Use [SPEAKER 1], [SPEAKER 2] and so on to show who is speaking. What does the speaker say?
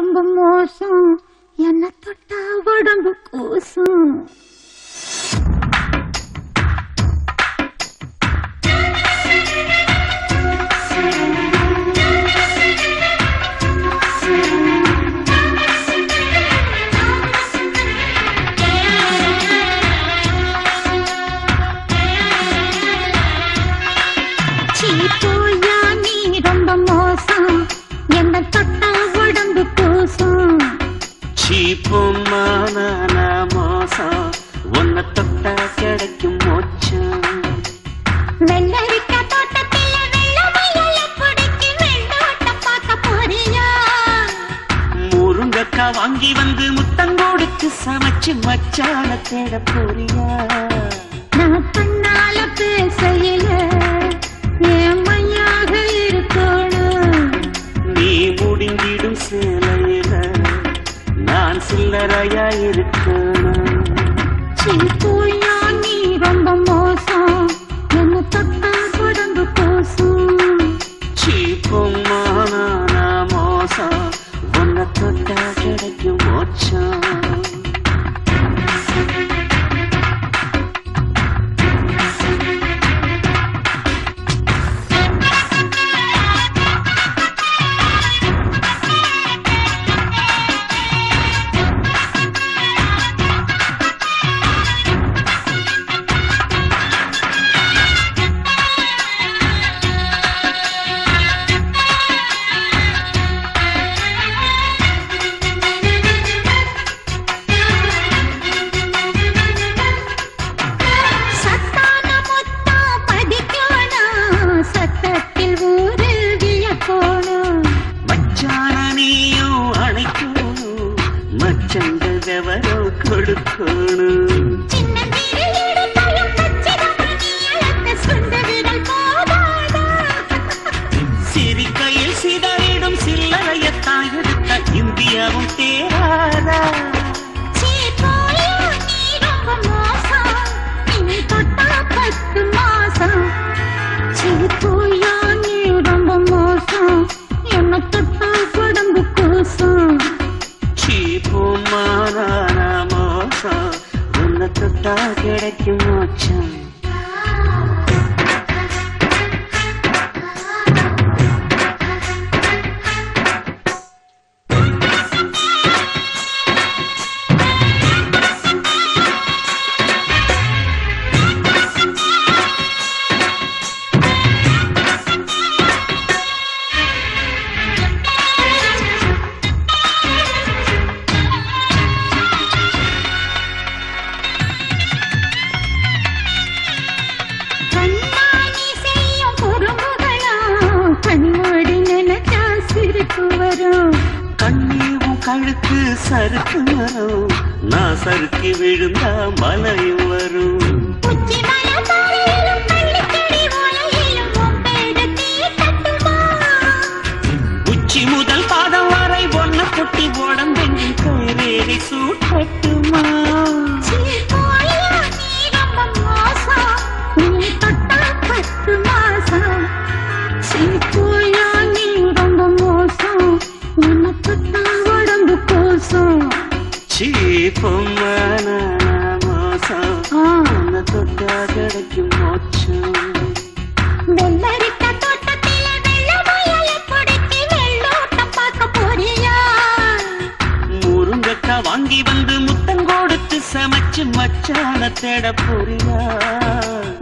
[SPEAKER 1] ரொம்ப மோசம் என்ன தொட்டா உடம்பு கூசும் சீ போயா நீ ரொம்ப மோசம் என்ன தொட்டா உடம்பு கூசும்
[SPEAKER 2] சீப்புமான மோசம் உன்னை தொட்டா கிடைக்கும் மோச்சம்
[SPEAKER 1] வெள்ளரிக்கா தோட்டத்தில் வெள்ளமயில பிடிக்கு வெள்ளோட்டம் பார்க்க போறியா
[SPEAKER 2] முருங்கக்கா வாங்கி வந்து முத்தங்கோடுக்கு சமைச்சு மச்சான தேட போறியா
[SPEAKER 1] நான் கண்ணால பேசையில ஏமையாக இருக்கணும்
[SPEAKER 2] நீ முடிங்கிடும் சேலையில நான் சில்லறையா இருக்கணும்
[SPEAKER 1] சீ போயா நீ ரொம்ப மோசம் என்ன தொட்டா உடம்பு கூசும்
[SPEAKER 2] சீப்புமான மோசம் உன்னை தொட்டா கிடைக்கும் மோச்சம்
[SPEAKER 1] சத்தான முத்தம் பதிக்கணும் சத்தத்தில் ஊரு வியக்கணும்
[SPEAKER 2] மச்சான நீயும் அணைக்கணும் மச்சங்கள் விவரோ கொடுக்கணும்
[SPEAKER 1] சின்ன விரலிடு பயம் பச்சிதமணி அளந்த சுண்ட விரல் போதாதா
[SPEAKER 2] சிரிக்கையில் சிதறிடும் சில்லறையத்தான் எடுத்த இந்தியாவும் தேராதா
[SPEAKER 1] சீ போயா நீ ரொம்ப மோசம் நீ தொட்டா பத்து மாசம் சீ போயா நீ ரொம்ப மோசம் என்ன தொட்டா உடம்பு கூசும்
[SPEAKER 2] சீப்புமான மோசம் உன்னை தொட்டா கிடைக்கும் மோச்சம்
[SPEAKER 1] கண்ணாடி செய்யும் குறும்புகளாம் கண்மூடி நினைச்சா சிரிப்பு வரும்
[SPEAKER 2] கண்ணீரும் கழுத்து சறுக்கு வரும் நான் சறுக்கி விழுந்தா மலையும் வரும்
[SPEAKER 1] உச்சி மலபாறையிலும் பள்ளிக்கடி ஓலையிலும் உன் பேரத்தே தட்டுமா
[SPEAKER 2] உச்சி முதல் பாதம் வரை ஒன்ன பொட்டி உடம்பெங்கின் கைரேகை சூட்டட்டுமா
[SPEAKER 1] சீ போயா நீ ரொம்ப மோசம் நீ தொட்டா பத்து மாசம் சீ போயா நீ ரொம்ப மோசம் உன்னை தொட்டா உடம்பு கோசம்
[SPEAKER 2] சீப்பமான மோசம்
[SPEAKER 1] ஆ
[SPEAKER 2] உன்னை தொட்டா கிடைக்கும் மோச்சம்
[SPEAKER 1] வெள்ளரிக்கா தோட்டத்தில வெள்ள முயலை பிடிச்சு வெள்ளோட்டம் பார்க்க போறியா
[SPEAKER 2] முருங்கக்கா வாங்கி வந்து முத்தங்கோடுத்து சமைச்சு மச்சான தேட போறியா